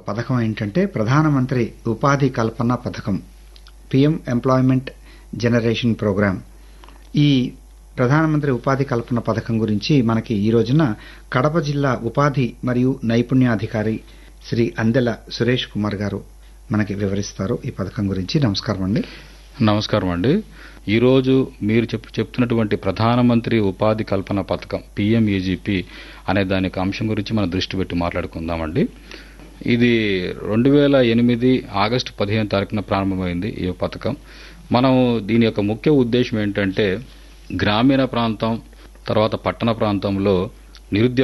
పథకం ఏంటంటే ప్రధానమంత్రి ఉపాధి కల్పన పథకం పిఎం ఎంప్లాయ్మెంట్ జనరేషన్ ప్రోగ్రామ్ ఈ ప్రధానమంత్రి ఉపాధి కల్పన పథకం గురించి మనకి ఈ రోజున కడప జిల్లా ఉపాధి మరియు నైపుణ్యాధికారి శ్రీ అందెల సురేష్ కుమార్ గారు మనకి వివరిస్తారు ఈ పథకం గురించి నమస్కారం అండి నమస్కారం అండి ఈరోజు మీరు చెప్ చెప్తున్నటువంటి ప్రధానమంత్రి ఉపాధి కల్పన పథకం పిఎంఈజీపీ అనే దానికి అంశం గురించి మనం దృష్టి పెట్టి మాట్లాడుకుందామండి ఇది రెండు వేల ఎనిమిది ఆగస్టు పదిహేను తారీఖున ప్రారంభమైంది ఈ పథకం మనం దీని యొక్క ముఖ్య ఉద్దేశం ఏంటంటే గ్రామీణ ప్రాంతం తర్వాత పట్టణ ప్రాంతంలో నిరుద్యోగ